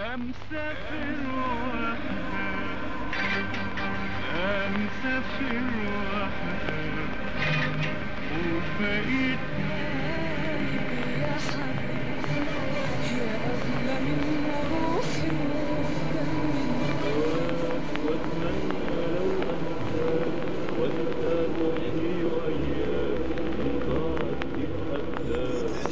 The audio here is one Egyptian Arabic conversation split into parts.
أمسافر وحدك أمسافر وحدك وبقيت يا حبيبي يا أغلى من روحي ودمي واتمنى لو انساك وانسى روحي واياك من ضاعت تتأذى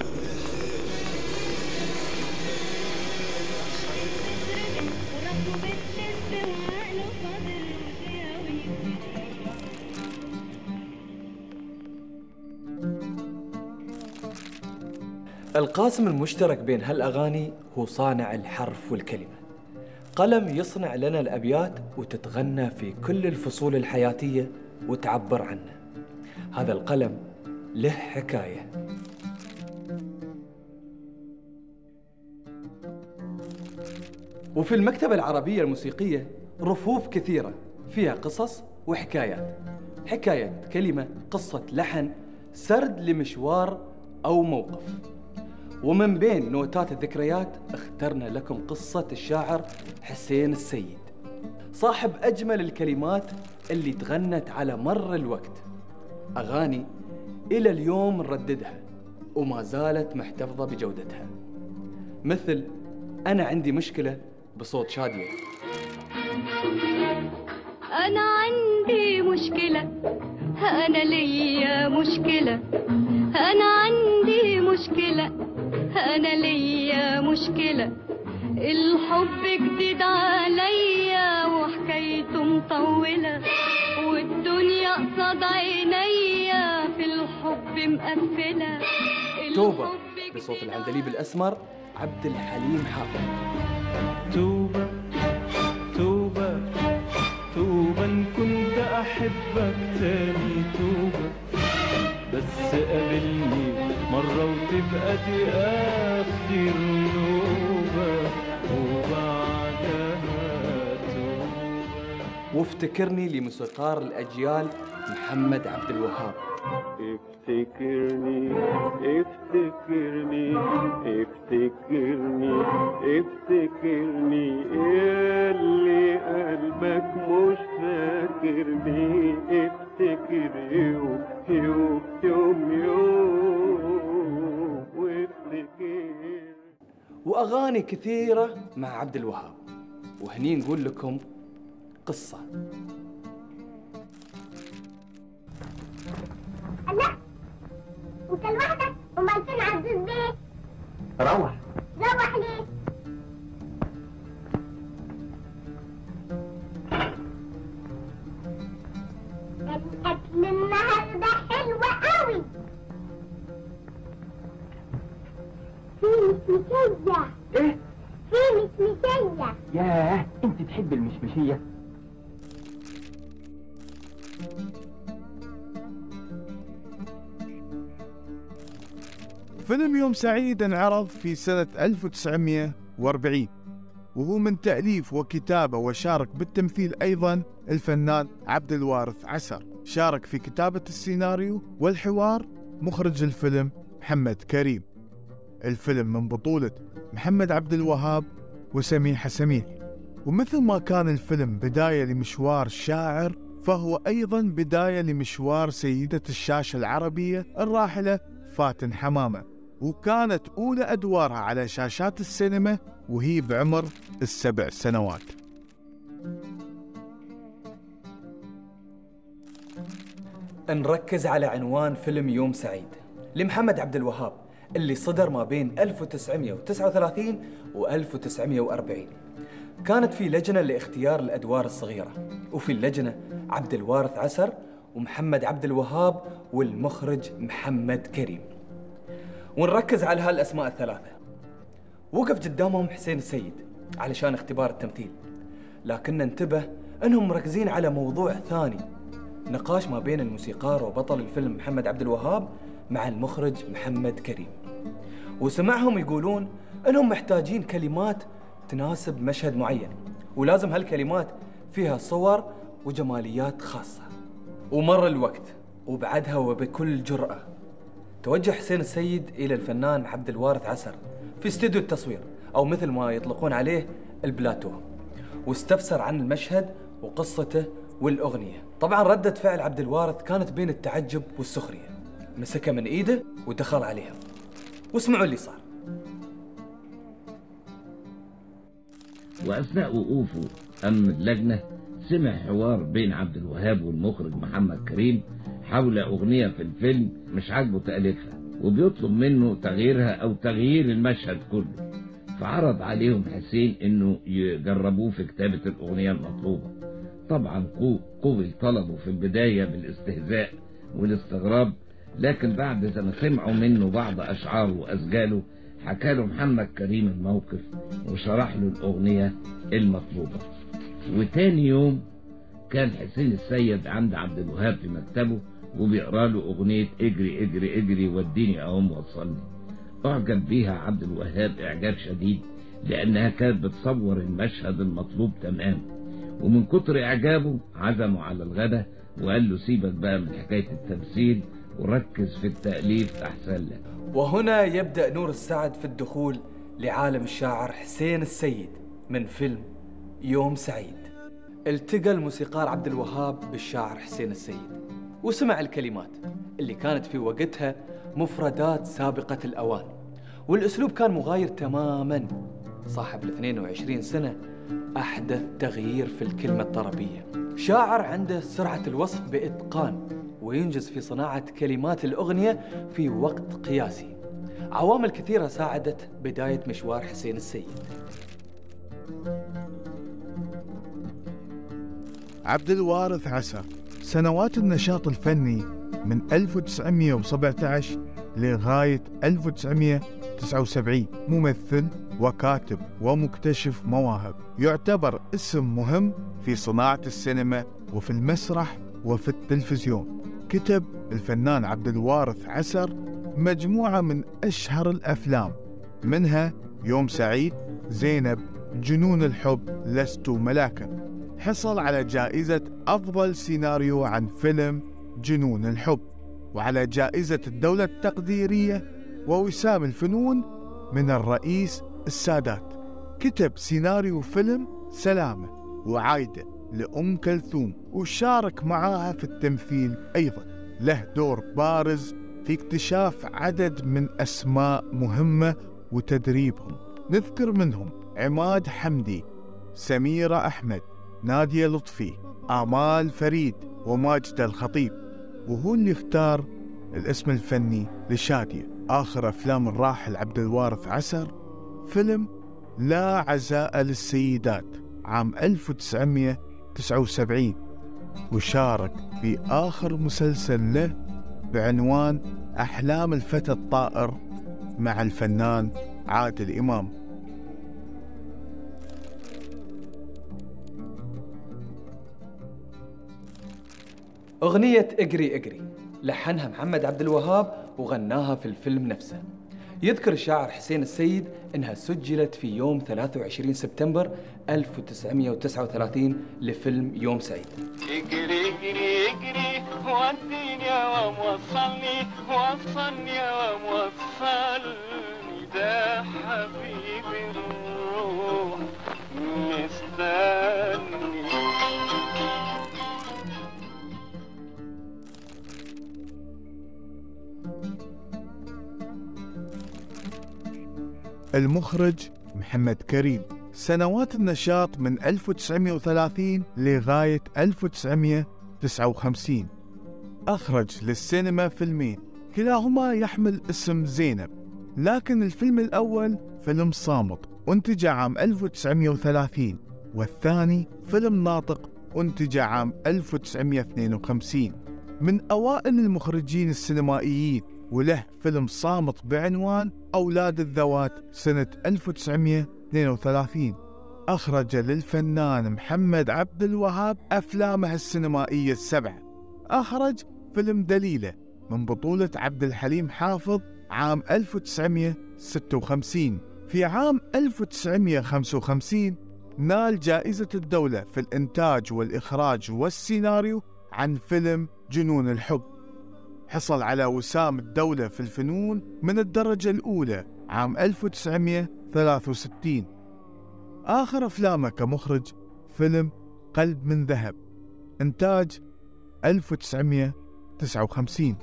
وربه بالنسبة وعقله فاضل وشياوي القاسم المشترك بين هالأغاني هو صانع الحرف والكلمة قلم يصنع لنا الأبيات وتتغنى في كل الفصول الحياتية وتعبر عنه هذا القلم له حكاية وفي المكتبة العربية الموسيقية رفوف كثيرة فيها قصص وحكايات حكاية كلمة قصة لحن سرد لمشوار أو موقف ومن بين نوتات الذكريات اخترنا لكم قصة الشاعر حسين السيد صاحب أجمل الكلمات اللي تغنت على مر الوقت أغاني إلى اليوم نرددها وما زالت محتفظة بجودتها مثل أنا عندي مشكلة بصوت شادية أنا عندي مشكلة أنا ليا مشكلة أنا عندي مشكلة أنا ليا مشكلة الحب جديد عليا وحكايته مطولة والدنيا قصاد عينيا في الحب مقفلة توبة الحب بصوت جديد العندليب الأسمر عبد الحليم حافظ توبة توبة توبة إن كنت أحبك تاني توبة بس قابلني مرة وتبقى دي آخر نوبة وبعدها توبة وافتكرني لموسيقار الأجيال محمد عبد الوهاب افتكرني افتكرني افتكرني افتكرني اللي قلبك مش فاكرني افتكر يوم يوم يوم يوم وافتكر وأغاني كثيرة مع عبد الوهاب وهني نقول لكم قصة الله انت لوحدك امال فين عزيز بيه روح روح ليه الاكل النهارده حلو قوي في مشمشية ايه في مشمشية ياه انت تحب المشمشية فيلم يوم سعيد انعرض في سنة 1940 وهو من تأليف وكتابة وشارك بالتمثيل أيضا الفنان عبد الوارث عسر شارك في كتابة السيناريو والحوار مخرج الفيلم محمد كريم الفيلم من بطولة محمد عبد الوهاب وسميحة سميح ومثل ما كان الفيلم بداية لمشوار شاعر فهو أيضا بداية لمشوار سيدة الشاشة العربية الراحلة فاتن حمامة وكانت أولى أدوارها على شاشات السينما وهي بعمر السبع سنوات نركز على عنوان فيلم يوم سعيد لمحمد عبد الوهاب اللي صدر ما بين 1939 و 1940 كانت في لجنة لاختيار الأدوار الصغيرة وفي اللجنة عبد الوارث عسر ومحمد عبد الوهاب والمخرج محمد كريم ونركز على هالأسماء الثلاثة وقف قدامهم حسين السيد علشان اختبار التمثيل لكن انتبه انهم مركزين على موضوع ثاني نقاش ما بين الموسيقار وبطل الفيلم محمد عبد الوهاب مع المخرج محمد كريم وسمعهم يقولون انهم محتاجين كلمات تناسب مشهد معين ولازم هالكلمات فيها صور وجماليات خاصة ومر الوقت وبعدها وبكل جرأة توجه حسين السيد إلى الفنان عبد الوارث عسر في استديو التصوير أو مثل ما يطلقون عليه البلاتو واستفسر عن المشهد وقصته والأغنية طبعا ردة فعل عبد الوارث كانت بين التعجب والسخرية مسكها من إيده ودخل عليها واسمعوا اللي صار وأثناء وقوفه أمن اللجنة سمع حوار بين عبد الوهاب والمخرج محمد كريم حول أغنية في الفيلم مش عاجبه تأليفها وبيطلب منه تغييرها أو تغيير المشهد كله فعرض عليهم حسين إنه يجربوه في كتابة الأغنية المطلوبة طبعا قو- قوبل طلبه في البداية بالاستهزاء والاستغراب لكن بعد ما سمعوا منه بعض أشعاره وأسجاله حكى له محمد كريم الموقف وشرح له الأغنية المطلوبة وتاني يوم كان حسين السيد عند عبد الوهاب في مكتبه وبيقرا له أغنية اجري اجري اجري وديني أقوم وصلني أعجب بيها عبد الوهاب إعجاب شديد لأنها كانت بتصور المشهد المطلوب تمام ومن كتر إعجابه عزمه على الغدا وقال له سيبك بقى من حكاية التمثيل وركز في التأليف أحسن لك وهنا يبدأ نور السعد في الدخول لعالم الشاعر حسين السيد من فيلم يوم سعيد التقى الموسيقار عبد الوهاب بالشاعر حسين السيد وسمع الكلمات اللي كانت في وقتها مفردات سابقة الأوان والأسلوب كان مغاير تماما صاحب ال 22 سنة أحدث تغيير في الكلمة الطربية شاعر عنده سرعة الوصف بإتقان وينجز في صناعة كلمات الأغنية في وقت قياسي عوامل كثيرة ساعدت بداية مشوار حسين السيد عبد الوارث عسى سنوات النشاط الفني من 1917 لغاية 1979 ممثل وكاتب ومكتشف مواهب يعتبر اسم مهم في صناعة السينما وفي المسرح وفي التلفزيون كتب الفنان عبد الوارث عسر مجموعة من أشهر الأفلام منها يوم سعيد زينب جنون الحب لست ملاكا حصل على جائزة أفضل سيناريو عن فيلم جنون الحب وعلى جائزة الدولة التقديرية ووسام الفنون من الرئيس السادات كتب سيناريو فيلم سلامة وعايدة لأم كلثوم وشارك معاها في التمثيل أيضا له دور بارز في اكتشاف عدد من أسماء مهمة وتدريبهم نذكر منهم عماد حمدي سميرة أحمد نادية لطفي آمال فريد وماجد الخطيب وهو اللي اختار الاسم الفني لشادية آخر أفلام الراحل عبد الوارث عسر فيلم لا عزاء للسيدات عام 1979 وشارك في آخر مسلسل له بعنوان أحلام الفتى الطائر مع الفنان عادل إمام أغنية اجري اجري لحنها محمد عبد الوهاب وغناها في الفيلم نفسه يذكر الشاعر حسين السيد انها سجلت في يوم 23 سبتمبر 1939 لفيلم يوم سعيد اجري اجري اجري وديني وموصلني وصلني وموصلني ده حبيبي الروح مستني المخرج محمد كريم سنوات النشاط من 1930 لغاية 1959 أخرج للسينما فيلمين كلاهما يحمل اسم زينب لكن الفيلم الأول فيلم صامت أنتج عام 1930 والثاني فيلم ناطق أنتج عام 1952 من أوائل المخرجين السينمائيين وله فيلم صامت بعنوان أولاد الذوات سنة 1932 أخرج للفنان محمد عبد الوهاب أفلامه السينمائية السبعة أخرج فيلم دليلة من بطولة عبد الحليم حافظ عام 1956 في عام 1955 نال جائزة الدولة في الإنتاج والإخراج والسيناريو عن فيلم جنون الحب حصل على وسام الدولة في الفنون من الدرجة الأولى عام 1963 آخر أفلامه كمخرج فيلم قلب من ذهب إنتاج 1959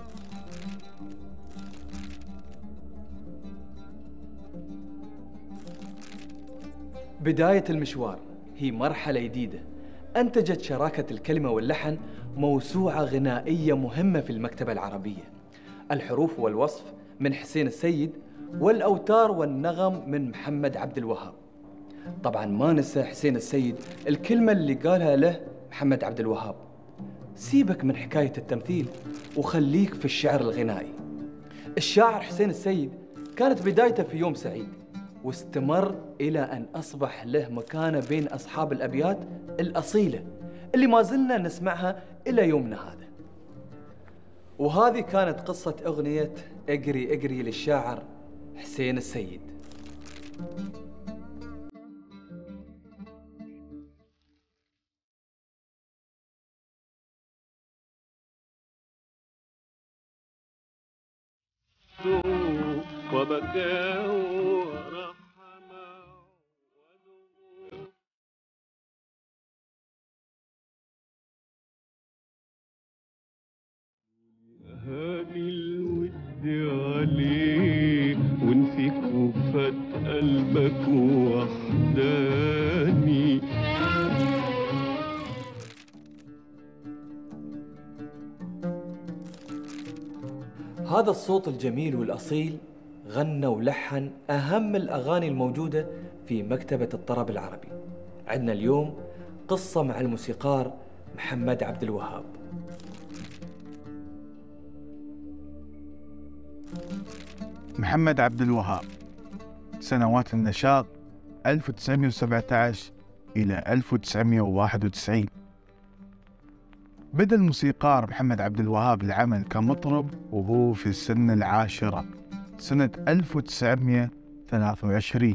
بداية المشوار هي مرحلة جديدة أنتجت شراكة الكلمة واللحن موسوعة غنائية مهمة في المكتبة العربية الحروف والوصف من حسين السيد والأوتار والنغم من محمد عبد الوهاب طبعا ما ننسى حسين السيد الكلمة اللي قالها له محمد عبد الوهاب سيبك من حكاية التمثيل وخليك في الشعر الغنائي الشاعر حسين السيد كانت بدايته في يوم سعيد واستمر إلى أن أصبح له مكانة بين أصحاب الأبيات الأصيلة اللي ما زلنا نسمعها إلى يومنا هذا وهذه كانت قصة أغنية اقري اقري للشاعر حسين السيد وبكى ورحمه هاني الود عليه ونسيك وفات قلبك وحداني هذا الصوت الجميل والأصيل غنى ولحن أهم الأغاني الموجودة في مكتبة الطرب العربي عندنا اليوم قصة مع الموسيقار محمد عبد الوهاب محمد عبد الوهاب سنوات النشاط 1917 إلى 1991 بدأ الموسيقار محمد عبد الوهاب العمل كمطرب وهو في السن العاشرة سنة 1923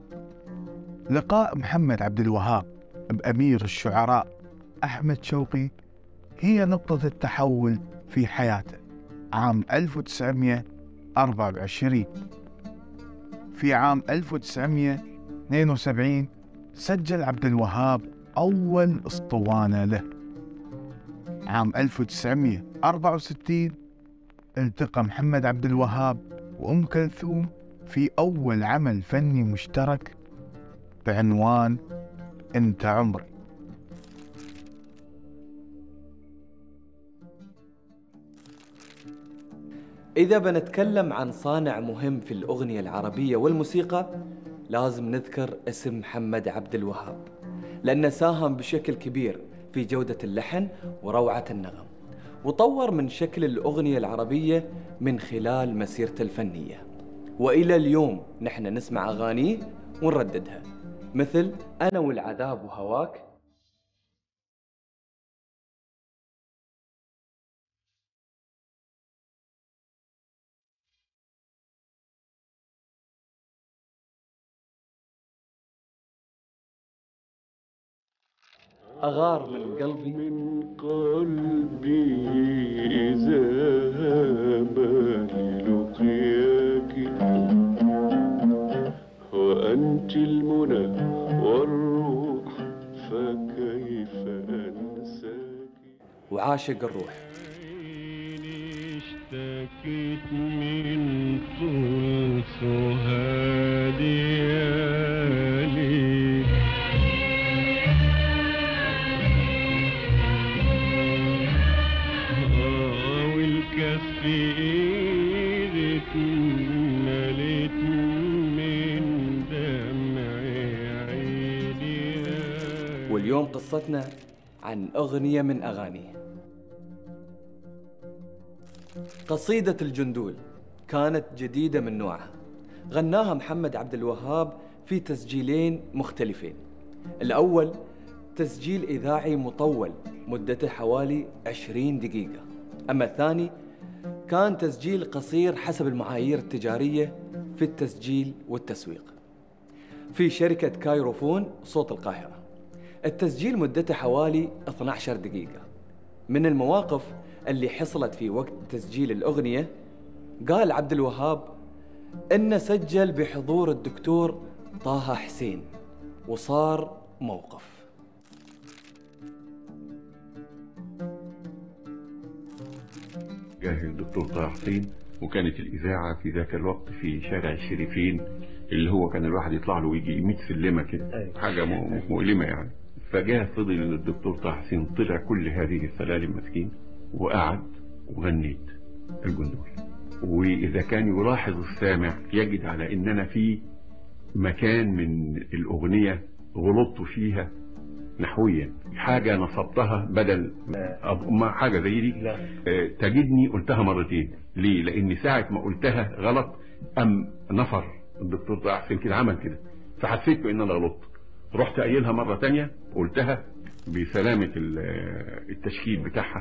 لقاء محمد عبد الوهاب بأمير الشعراء أحمد شوقي هي نقطة التحول في حياته عام 1924 في عام 1972 سجل عبد الوهاب أول أسطوانة له عام 1964 التقى محمد عبد الوهاب وأم كلثوم في أول عمل فني مشترك بعنوان أنت عمري إذا بنتكلم عن صانع مهم في الأغنية العربية والموسيقى لازم نذكر اسم محمد عبد الوهاب لأنه ساهم بشكل كبير في جودة اللحن وروعة النغم وطور من شكل الأغنية العربية من خلال مسيرته الفنية وإلى اليوم نحن نسمع أغانيه ونرددها مثل أنا والعذاب وهواك أغار من قلبي من قلبي إذا بالي لقياك وأنت المنى والروح فكيف أنساك وعاشق الروح عيني اشتكيت من طول سهادي آه والكف ايدك مليت من دمع عيني واليوم قصتنا عن أغنية من أغانيه قصيدة الجندول كانت جديدة من نوعها غناها محمد عبد الوهاب في تسجيلين مختلفين الأول تسجيل إذاعي مطول مدته حوالي 20 دقيقة أما الثاني كان تسجيل قصير حسب المعايير التجارية في التسجيل والتسويق في شركة كايروفون صوت القاهرة التسجيل مدته حوالي 12 دقيقة من المواقف اللي حصلت في وقت تسجيل الأغنية قال عبد الوهاب انه سجل بحضور الدكتور طه حسين وصار موقف جاه الدكتور طه حسين وكانت الإذاعة في ذاك الوقت في شارع الشريفين اللي هو كان الواحد يطلع له ويجي 100 سلمة كده حاجة م- مؤلمة يعني فجاه فضل الدكتور طه حسين طلع كل هذه السلالم مسكين وقعد وغنيت الجندول وإذا كان يلاحظ السامع يجد على إن أنا في مكان من الأغنية غلطت فيها نحويا حاجة نصبتها بدل أب- ما حاجة زي دي آه، تجدني قلتها مرتين ليه لأن ساعة ما قلتها غلط أم نفر الدكتور طه حسين كده عمل كده فحسيت بأن أنا غلطت رحت قايلها مرة تانية قلتها بسلامة ال- آه، التشكيل بتاعها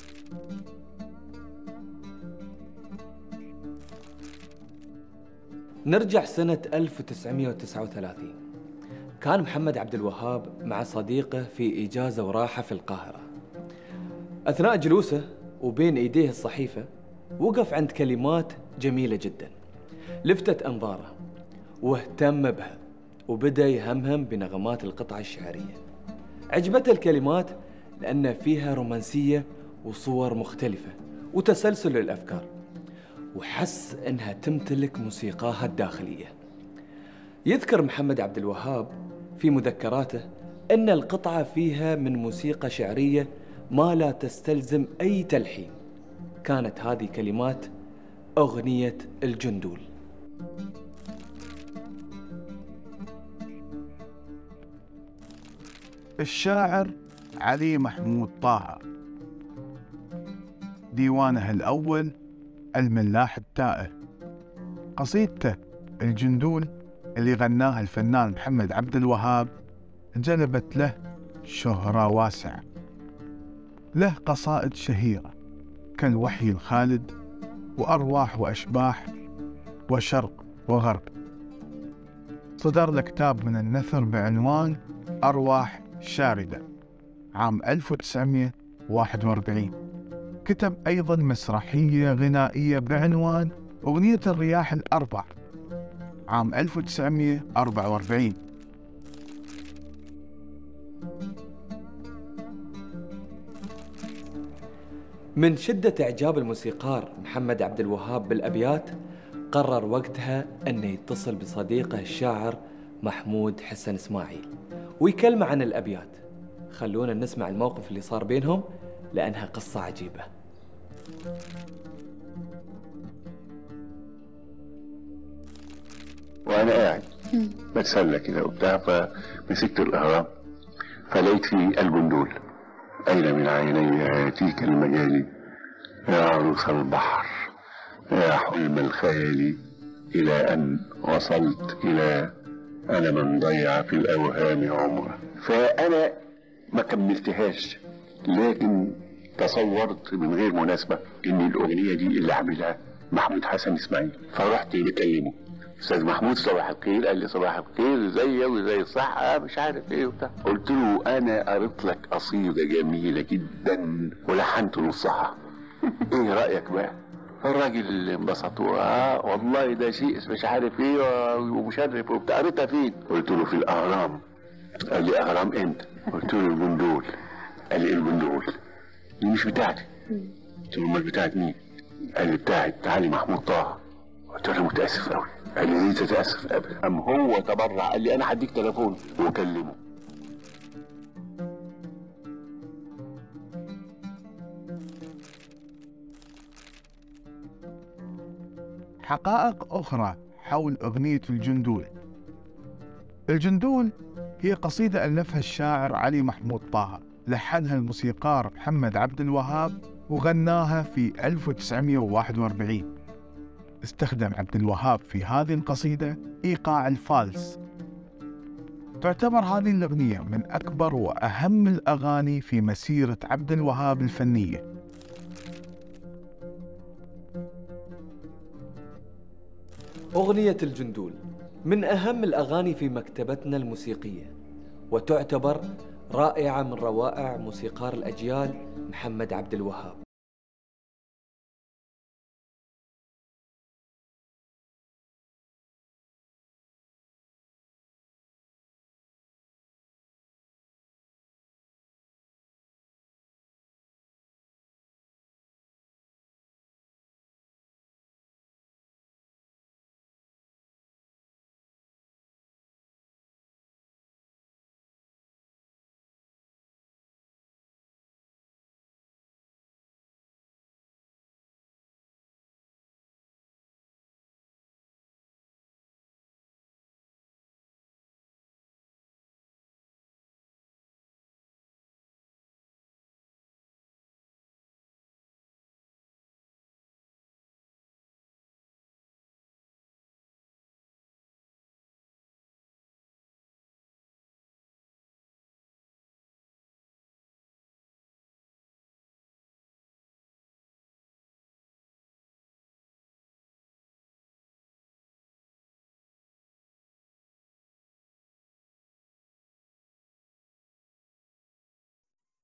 نرجع سنة 1939 كان محمد عبد الوهاب مع صديقه في إجازة وراحة في القاهرة أثناء جلوسه وبين إيديه الصحيفة وقف عند كلمات جميلة جدا لفتت أنظاره واهتم بها وبدأ يهمهم بنغمات القطعة الشعرية عجبته الكلمات لأن فيها رومانسية وصور مختلفة وتسلسل الأفكار وحس انها تمتلك موسيقاها الداخليه. يذكر محمد عبد الوهاب في مذكراته ان القطعه فيها من موسيقى شعريه ما لا تستلزم اي تلحين. كانت هذه كلمات اغنيه الجندول. الشاعر علي محمود طه ديوانه الأول الملاح التائه قصيدته الجندول اللي غناها الفنان محمد عبد الوهاب جلبت له شهرة واسعة له قصائد شهيرة كالوحي الخالد وأرواح وأشباح وشرق وغرب صدر له كتاب من النثر بعنوان أرواح شاردة عام 1941 كتب أيضا مسرحية غنائية بعنوان أغنية الرياح الأربع عام 1944 من شدة إعجاب الموسيقار محمد عبد الوهاب بالأبيات قرر وقتها أنه يتصل بصديقه الشاعر محمود حسن إسماعيل ويكلمه عن الأبيات خلونا نسمع الموقف اللي صار بينهم لأنها قصة عجيبة وانا قاعد بتسلى كده وبتاع فمسكت الاهرام فلقيت فيه الجندول اين من عيني ياتيك المجال يا عروس البحر يا حلم الخيال الى ان وصلت الى انا من ضيع في الاوهام عمره فانا ما كملتهاش لكن تصورت من غير مناسبه ان الاغنيه دي اللي عاملها محمود حسن اسماعيل فرحت بكلمه استاذ محمود صباح الخير قال لي صباح الخير زي وزي الصحة مش عارف ايه وبتاع قلت له انا قريت لك قصيدة جميلة جدا ولحنت نصها ايه رأيك بقى الراجل انبسط اه والله ده شيء مش عارف ايه ومشرف وبتاع قريتها فين قلت له في الاهرام قال لي اهرام انت قلت له الجندول قال لي ايه الجندول دي مش بتاعتي قلت له امال بتاعت مين قال لي بتاعت علي محمود طه قلت له متاسف قوي قال لي ليه تتاسف ابدا ام هو تبرع قال لي انا هديك تليفون وكلمه حقائق أخرى حول أغنية الجندول الجندول هي قصيدة ألفها الشاعر علي محمود طه لحنها الموسيقار محمد عبد الوهاب وغناها في 1941 استخدم عبد الوهاب في هذه القصيدة إيقاع الفالس تعتبر هذه الأغنية من أكبر وأهم الأغاني في مسيرة عبد الوهاب الفنية أغنية الجندول من أهم الأغاني في مكتبتنا الموسيقية وتعتبر رائعة من روائع موسيقار الأجيال محمد عبد الوهاب